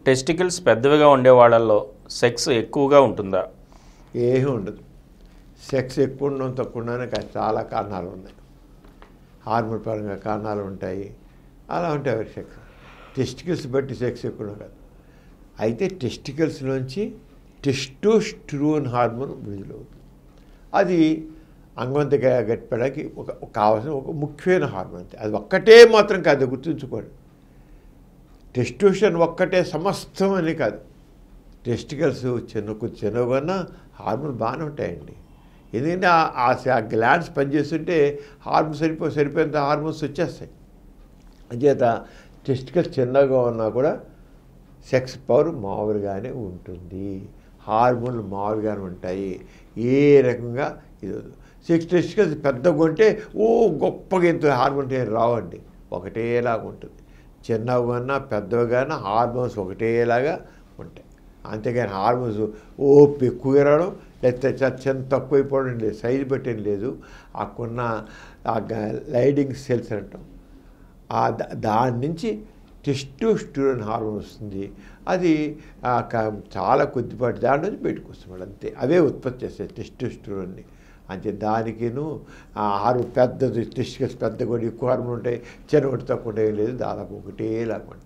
Testicles పెద్దవిగా ఉండే వాళ్ళల్లో సెక్స్ ఎక్కువగా ఉంటుందా ఏమీ ఉండదు సెక్స్ ఎక్కువ ఉండడం తక్కువ ఉండడానికి చాలా కారణాలు ఉన్నాయి హార్మోన్ పరంగా కారణాలు ఉంటాయి అలా ఉంటాయి ఎవరి సెక్స్ టెస్టికల్స్ బట్టి సెక్స్ ఎక్కువ ఉండదు కాదు అయితే టెస్టికల్స్లోంచి టెస్టోస్టిరోన్ హార్మోన్ విడుదలవుతుంది అది అంగవంతగా గట్టిపడడానికి ఒక ఒక కావాల్సిన ఒక ముఖ్యమైన హార్మోన్ అంతే అది ఒక్కటే మాత్రం కాదు గుర్తుంచుకోండి టెస్టోషన్ ఒక్కటే సమస్తం అని కాదు టెస్టికల్స్ చిన్న కొంచెం చిన్నవన్నా హార్మోన్ బాగానే ఉంటాయండి ఎందుకంటే ఆ- ఆ ఆ గ్లాండ్స్ పనిచేస్తుంటే హార్మోన్ సరిపో సరిపోయేంత హార్మోన్స్ వచ్చేస్తాయి అంచేత టెస్టికల్స్ చిన్నగా ఉన్నా కూడా సెక్స్ పవర్ మామూలుగానే ఉంటుంది హార్మోన్లు మామూలుగానే ఉంటాయి ఏ రకంగా ఇది వద్దు. సెక్స్ టెస్టికల్స్ పెద్దగా ఉంటే ఓ గొప్పగా ఇంత హార్మోన్ ఏం రావండి ఒకటేలాగా ఉంటుంది చిన్నగా ఉన్నా పెద్దగా హార్మోన్స్ ఒకటేలాగా ఉంటాయి అంతేగాని హార్మోన్స్ ఓ ఎక్కువ రావడం లేకపోతే చ- చిన్న తక్కువైపోవడం లేదు సైజు పెట్టడం లేదు అక్కడున్న ఆ గ- లైడింగ్ సెల్స్ అంటాం ఆ ద- దాని నుంచి టెస్టోస్టిరోన్ హార్మోన్ వస్తుంది అది ఆ క- చాలా కొద్దిపాటి దాని నుంచి బయటకు వస్తున్నాడు అంతే అవే ఉత్పత్తి చేస్తాయి టెస్టోస్టిరోన్ని అంతే దానికిను ఆ హార్మోన్ పెద్దది టెస్టికల్స్ పెద్ద కూడా ఎక్కువ హార్మోన్ ఉంటాయి చిన్న ఒకటి తక్కువ ఉంటాయి లేదు దాదాపు ఒకటేలాగా ఉంటాయి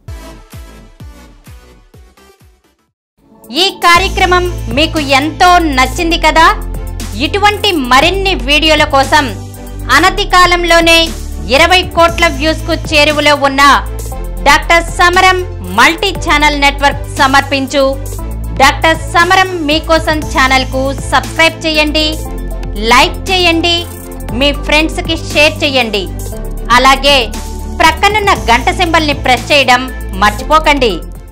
ఈ కార్యక్రమం మీకు ఎంతో నచ్చింది కదా ఇటువంటి మరిన్ని వీడియోల కోసం అనతి కాలంలోనే ఇరవై కోట్ల వ్యూస్ కు చేరువలో ఉన్న doctor Samaram multi channel network సమర్పించు డాక్టర్ సమరం మీకోసం ఛానల్ కు సబ్స్క్రైబ్ చేయండి లైక్ చేయండి మీ ఫ్రెండ్స్ కి షేర్ చేయండి అలాగే ప్రక్కనున్న గంట సింబల్ ని ప్రెస్ చేయడం మర్చిపోకండి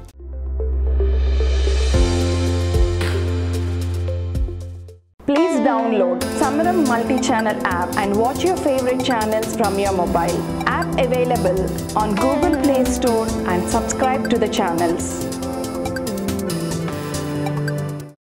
Please download Samaram multi-channel app and watch your favorite channels from your mobile. App available on Google Play Store and subscribe to the channels.